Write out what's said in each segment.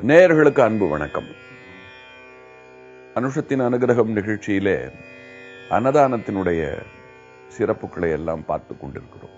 நேயர்களுக்கு அன்பு வணக்கம் அனுஷத்தின் அனுகிரகம் நிகழ்ச்சியிலே அன்னதானத்தினுடைய சிறப்புகளை எல்லாம் பார்த்து கொண்டிருக்கிறோம்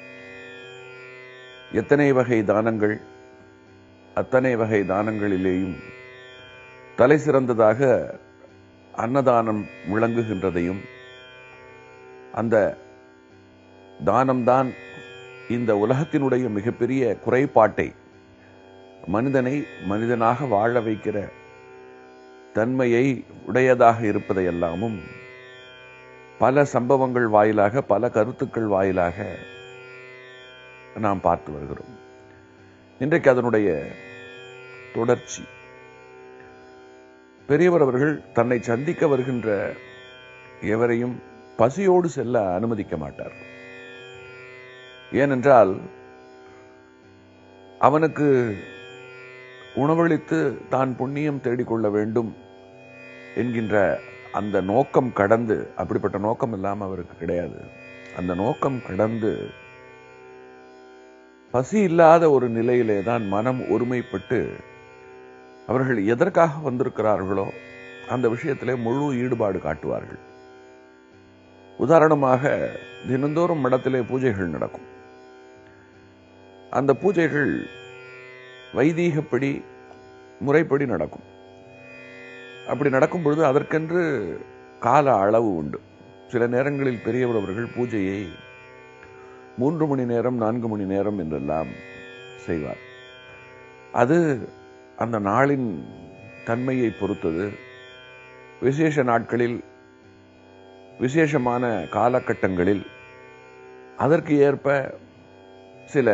எத்தனை வகை தானங்கள் அத்தனை வகை தானங்களிலேயும் தலை சிறந்ததாக அன்னதானம் விளங்குகின்றதையும் அந்த தானம்தான் இந்த உலகத்தினுடைய மிகப்பெரிய குறைபாட்டை மனிதனை மனிதனாக வாழ வைக்கிற தன்மையை உடையதாக இருப்பதையெல்லாமும் பல சம்பவங்கள் வாயிலாக பல கருத்துக்கள் வாயிலாக நாம் பார்த்து வருகிறோம் இன்றைக்கு அதனுடைய தொடர்ச்சி பெரியவர் அவர்கள் தன்னை சந்திக்க வருகின்ற எவரையும் பசியோடு செல்ல அனுமதிக்க மாட்டார் ஏனென்றால் அவனுக்கு உணவளித்து தான் புண்ணியம் தேடிக்கொள்ள வேண்டும் என்கின்ற அந்த நோக்கம் கடந்து அப்படிப்பட்ட நோக்கம் இல்லாமல் அவருக்கு கிடையாது அந்த நோக்கம் கடந்து பசி இல்லாத ஒரு நிலையிலே தான் மனம் ஒருமைப்பட்டு அவர்கள் எதற்காக வந்திருக்கிறார்களோ அந்த விஷயத்திலே முழு ஈடுபாடு காட்டுவார்கள் உதாரணமாக தினந்தோறும் மடத்திலே பூஜைகள் நடக்கும் அந்த பூஜைகள் வைதீகப்படி முறைப்படி நடக்கும் அப்படி நடக்கும் பொழுது அதற்கென்று கால அளவு உண்டு சில நேரங்களில் பெரியவர் அவர்கள் பூஜையை மூன்று மணி நேரம் நான்கு மணி நேரம் என்றெல்லாம் செய்வார் அது அந்த நாளின் தன்மையை பொறுத்தது விசேஷ நாட்களில் விசேஷமான காலகட்டங்களில் அதற்கு ஏற்ப சில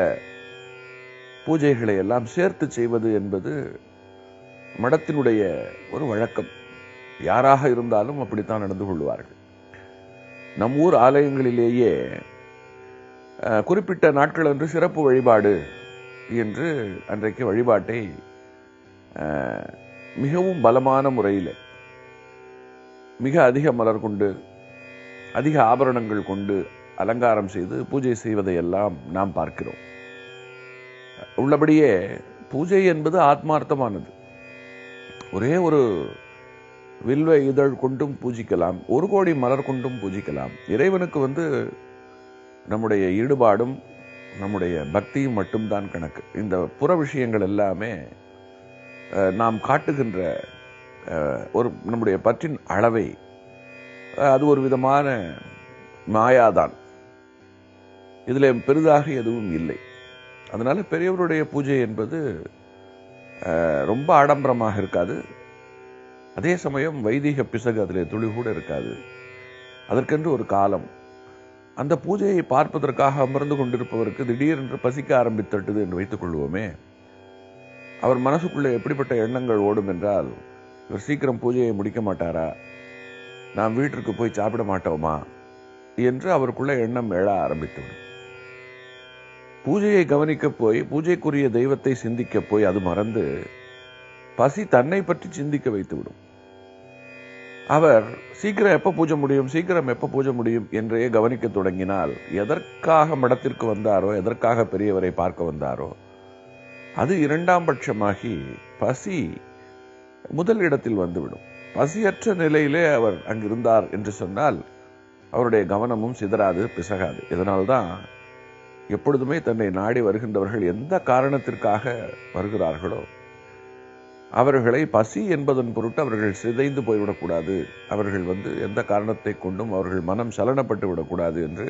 பூஜைகளை எல்லாம் சேர்த்து செய்வது என்பது மடத்தினுடைய ஒரு வழக்கம் யாராக இருந்தாலும் அப்படித்தான் நடந்து கொள்வார்கள் நம் ஊர் ஆலயங்களிலேயே அஹ், குறிப்பிட்ட நாட்கள் அன்று சிறப்பு வழிபாடு என்று அன்றைக்கு வழிபாட்டை அஹ், மிகவும் பலமான முறையில் மிக அதிக மலர் கொண்டு அதிக ஆபரணங்கள் கொண்டு அலங்காரம் செய்து பூஜை செய்வதையெல்லாம் நாம் பார்க்கிறோம் உள்ளபடியே பூஜை என்பது ஆத்மார்த்தமானது ஒரே ஒரு வில்வ இதழ் கொண்டும் பூஜிக்கலாம் ஒரு கோடி மலர் கொண்டும் பூஜிக்கலாம் இறைவனுக்கு வந்து நம்முடைய ஈடுபாடும் நம்முடைய பக்தியும் மட்டும்தான் கணக்கு இந்த புற விஷயங்கள் எல்லாமே அஹ், நாம் காட்டுகின்ற அஹ், ஒரு நம்முடைய பற்றின் அளவை அஹ், அது ஒரு விதமான மாயாதான் இதில் பெரிதாக எதுவும் இல்லை அதனால பெரியவருடைய பூஜை என்பது அஹ், ரொம்ப ஆடம்பரமாக இருக்காது அதே சமயம் வைதிக பிசகு அதில் துளி கூட இருக்காது அதற்கென்று ஒரு காலம் அந்த பூஜையை பார்ப்பதற்காக அமர்ந்து கொண்டிருப்பவருக்கு திடீரென்று பசிக்க ஆரம்பித்தட்டது என்று வைத்துக் கொள்வோமே அவர் மனசுக்குள்ளே எப்படிப்பட்ட எண்ணங்கள் ஓடும் என்றால் இவர் சீக்கிரம் பூஜையை முடிக்க மாட்டாரா நாம் வீட்டிற்கு போய் சாப்பிட மாட்டோமா என்று அவருக்குள்ள எண்ணம் எழ ஆரம்பித்துவிடும் பூஜையை கவனிக்க போய் பூஜைக்குரிய தெய்வத்தை சிந்திக்க போய் அது மறந்து பசி தன்னை பற்றி சிந்திக்க வைத்துவிடும் அவர் சீக்கிரம் எப்ப பூஜை முடியும் சீக்கிரம் எப்ப பூஜை முடியும் என்றே கவனிக்க தொடங்கினால் எதற்காக மடத்திற்கு வந்தாரோ எதற்காக பெரியவரை பார்க்க வந்தாரோ அது இரண்டாம் பட்சமாகி பசி முதல் இடத்தில் வந்துவிடும் பசியற்ற நிலையிலே அவர் அங்கிருந்தார் என்று சொன்னால் அவருடைய கவனமும் சிதறாது பிசகாது இதனால்தான் எப்பொழுதுமே தன்னை நாடி வருகின்றவர்கள் எந்த காரணத்திற்காக வருகிறார்களோ அவர்களை பசி என்பதன் பொருட்டு அவர்கள் சிதைந்து போய்விடக்கூடாது அவர்கள் வந்து எந்த காரணத்தை கொண்டும் அவர்கள் மனம் சலனப்பட்டு விடக்கூடாது என்று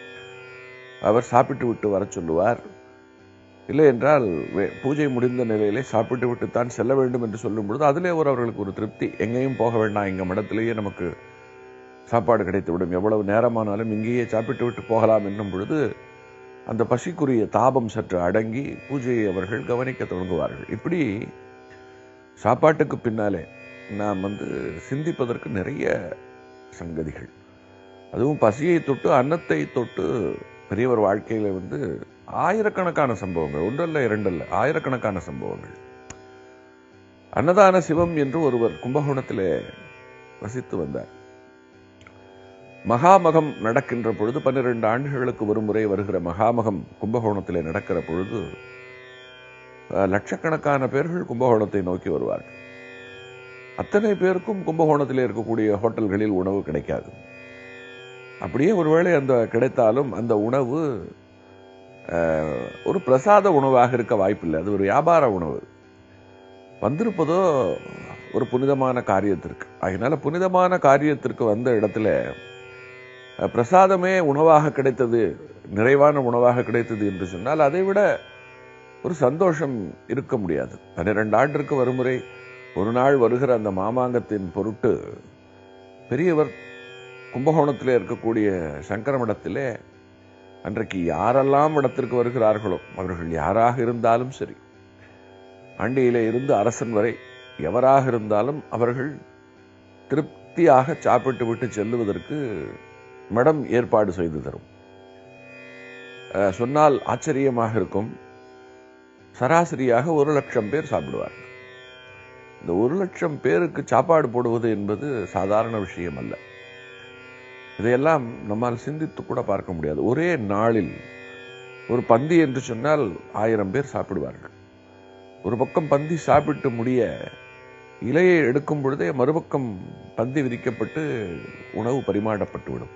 அவர் சாப்பிட்டு விட்டு வரச் சொல்லுவார் இல்லை என்றால் வே- பூஜை முடிந்த நிலையிலே சாப்பிட்டு விட்டுத்தான் செல்ல வேண்டும் என்று சொல்லும் பொழுது அதிலே ஒரு அவர்களுக்கு ஒரு திருப்தி எங்கேயும் போக வேண்டாம் எங்க மடத்திலேயே நமக்கு சாப்பாடு கிடைத்துவிடும் எவ்வளவு நேரமானாலும் இங்கேயே சாப்பிட்டு விட்டு போகலாம் என்னும் பொழுது அந்த பசிக்குரிய தாபம் சற்று அடங்கி பூஜையை அவர்கள் கவனிக்க தொடங்குவார்கள் இப்படி சாப்பாட்டுக்கு பின்னாலே நாம் வந்து சிந்திப்பதற்கு நிறைய சங்கதிகள் அதுவும் பசியை தொட்டு அன்னத்தை தொட்டு பெரியவர் வாழ்க்கையில வந்து ஆயிரக்கணக்கான சம்பவங்கள் ஒன்றல்ல இரண்டல்ல ஆயிரக்கணக்கான சம்பவங்கள் அன்னதான சிவம் என்று ஒருவர் கும்பகோணத்திலே வசித்து வந்தார் மகாமகம் நடக்கின்ற பொழுது பன்னிரண்டு ஆண்டுகளுக்கு ஒரு முறை வருகிற மகாமகம் கும்பகோணத்திலே நடக்கிற பொழுது அஹ், லட்சக்கணக்கான பேர்கள் கும்பகோணத்தை நோக்கி வருவார்கள் அத்தனை பேருக்கும் கும்பகோணத்தில் இருக்கக்கூடிய ஹோட்டல்களில் உணவு கிடைக்காது அப்படியே ஒருவேளை அந்த கிடைத்தாலும் அந்த உணவு அஹ், ஒரு பிரசாத உணவாக இருக்க வாய்ப்பில்லை அது ஒரு வியாபார உணவு வந்திருப்பதோ ஒரு புனிதமான காரியத்திற்கு அதனால புனிதமான காரியத்திற்கு வந்த இடத்துல அஹ், பிரசாதமே உணவாக கிடைத்தது நிறைவான உணவாக கிடைத்தது என்று சொன்னால் அதை விட ஒரு சந்தோஷம் இருக்க முடியாது பன்னிரண்டு ஆண்டிற்கு வருமுறை ஒரு நாள் வருகிற அந்த மாமாங்கத்தின் பொருட்டு பெரியவர் கும்பகோணத்திலே இருக்கக்கூடிய சங்கரமடத்திலே அன்றைக்கு யாரெல்லாம் இடத்திற்கு வருகிறார்களோ அவர்கள் யாராக இருந்தாலும் சரி ஆண்டியிலே இருந்து அரசன் வரை எவராக இருந்தாலும் அவர்கள் திருப்தியாக சாப்பிட்டு விட்டு செல்லுவதற்கு மடம் ஏற்பாடு செய்து தரும் அஹ், சொன்னால் ஆச்சரியமாக இருக்கும் சராசரியாக ஒரு லட்சம் பேர் சாப்பிடுவார்கள் இந்த ஒரு லட்சம் பேருக்கு சாப்பாடு போடுவது என்பது சாதாரண விஷயம் அல்ல இதையெல்லாம் நம்மால் சிந்தித்து கூட பார்க்க முடியாது ஒரே நாளில் ஒரு பந்தி என்று சொன்னால் ஆயிரம் பேர் சாப்பிடுவார்கள் ஒரு பக்கம் பந்தி சாப்பிட்டு முடிய இலையை எடுக்கும் பொழுதே மறுபக்கம் பந்தி விரிக்கப்பட்டு உணவு பரிமாறப்பட்டு விடும்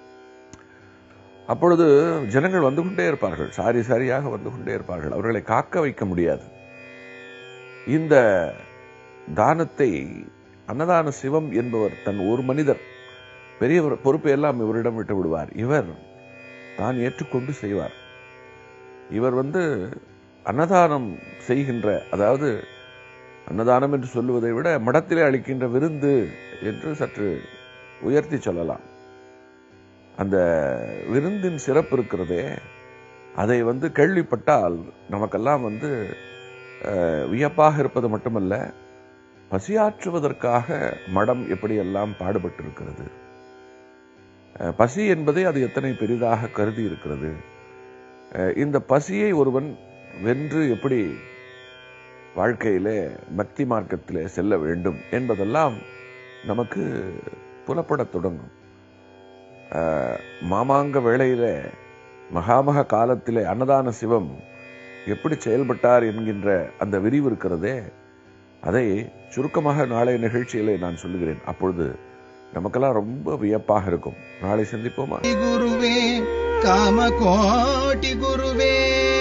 அப்பொழுது ஜனங்கள் வந்து கொண்டே இருப்பார்கள் சாரி சாரியாக வந்து கொண்டே இருப்பார்கள் அவர்களை காக்க வைக்க முடியாது இந்த தானத்தை அன்னதான சிவம் என்பவர் தன் ஒரு மனிதர் பெரியவர் பொறுப்பை எல்லாம் இவரிடம் விட்டு விடுவார் இவர் தான் ஏற்றுக்கொண்டு செய்வார் இவர் வந்து அன்னதானம் செய்கின்ற அதாவது அன்னதானம் என்று சொல்லுவதை விட மடத்திலே அளிக்கின்ற விருந்து என்று சற்று உயர்த்தி சொல்லலாம் அந்த விருந்தின் சிறப்பு இருக்கிறதே அதை வந்து கேள்விப்பட்டால் நமக்கெல்லாம் வந்து அஹ், வியப்பாக இருப்பது மட்டுமல்ல பசியாற்றுவதற்காக மடம் எப்படியெல்லாம் பாடுபட்டிருக்கிறது அஹ், பசி என்பதை அது எத்தனை பெரிதாக கருதி இருக்கிறது அஹ், இந்த பசியை ஒருவன் வென்று எப்படி வாழ்க்கையிலே பக்தி மார்க்கத்திலே செல்ல வேண்டும் என்பதெல்லாம் நமக்கு புலப்படத் தொடங்கும் அஹ், மாமாங்க வேளையிலே மகாமக காலத்திலே அன்னதான சிவம் எப்படி செயல்பட்டார் என்கின்ற அந்த விரிவு இருக்கிறதே அதை சுருக்கமாக நாளைய நிகழ்ச்சியிலே நான் சொல்லுகிறேன் அப்பொழுது நமக்கெல்லாம் ரொம்ப வியப்பாக இருக்கும் நாளை சந்திப்போமா ಗುರುವೇ ಕಾಮಕೋಟಿ ಗುರುವೇ